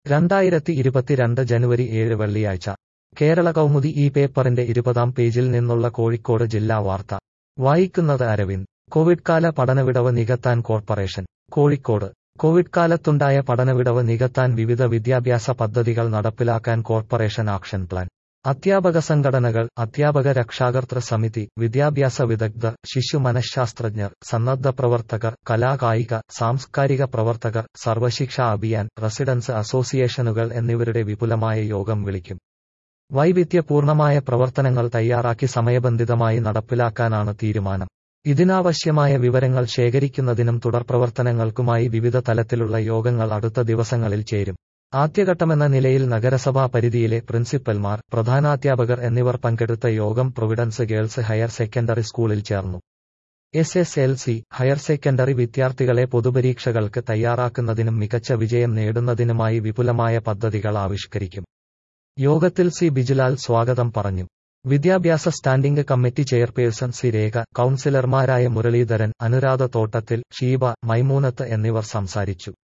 രണ്ടായിരത്തി ഇരുപത്തിരണ്ട് ജനുവരി ഏഴ് വെള്ളിയാഴ്ച കേരള കൗമുദി ഈ പേപ്പറിന്റെ ഇരുപതാം പേജിൽ നിന്നുള്ള കോഴിക്കോട് ജില്ലാ വാർത്ത വായിക്കുന്നത് അരവിന്ദ് കോവിഡ് കാല പഠനവിടവ് നികത്താൻ കോർപ്പറേഷൻ കോഴിക്കോട് കോവിഡ് കാലത്തുണ്ടായ പഠനവിടവ് നികത്താൻ വിവിധ വിദ്യാഭ്യാസ പദ്ധതികൾ നടപ്പിലാക്കാൻ കോർപ്പറേഷൻ ആക്ഷൻ പ്ലാൻ അധ്യാപക സംഘടനകൾ അധ്യാപക രക്ഷാകർതൃ സമിതി വിദ്യാഭ്യാസ വിദഗ്ധർ ശിശു മനഃശാസ്ത്രജ്ഞർ സന്നദ്ധ പ്രവർത്തകർ കലാകായിക സാംസ്കാരിക പ്രവർത്തകർ സർവശിക്ഷ അഭിയാൻ റെസിഡൻസ് അസോസിയേഷനുകൾ എന്നിവരുടെ വിപുലമായ യോഗം വിളിക്കും വൈവിധ്യപൂർണമായ പ്രവർത്തനങ്ങൾ തയ്യാറാക്കി സമയബന്ധിതമായി നടപ്പിലാക്കാനാണ് തീരുമാനം ഇതിനാവശ്യമായ വിവരങ്ങൾ ശേഖരിക്കുന്നതിനും തുടർപ്രവർത്തനങ്ങൾക്കുമായി വിവിധ തലത്തിലുള്ള യോഗങ്ങൾ അടുത്ത ദിവസങ്ങളിൽ ചേരും ആദ്യഘട്ടമെന്ന നിലയിൽ നഗരസഭാ പരിധിയിലെ പ്രിൻസിപ്പൽമാർ പ്രധാനാധ്യാപകർ എന്നിവർ പങ്കെടുത്ത യോഗം പ്രൊവിഡൻസ് ഗേൾസ് ഹയർ സെക്കൻഡറി സ്കൂളിൽ ചേർന്നു S S L C higher secondary വിദ്യാർത്ഥികളെ പൊതുപരീക്ഷകൾക്ക് തയ്യാറാക്കുന്നതിനും മികച്ച വിജയം നേടുന്നതിനുമായി വിപുലമായ പദ്ധതികൾ ആവിഷ്കരിക്കും യോഗത്തിൽ സി ബിജുലാൽ സ്വാഗതം പറഞ്ഞു വിദ്യാഭ്യാസ standing committee chairperson C Rekha കൌൺസിലർമാരായ മുരളീധരൻ അനുരാധ തോട്ടത്തിൽ ഷീബ മൈമൂനത്ത് എന്നിവർ സംസാരിച്ചു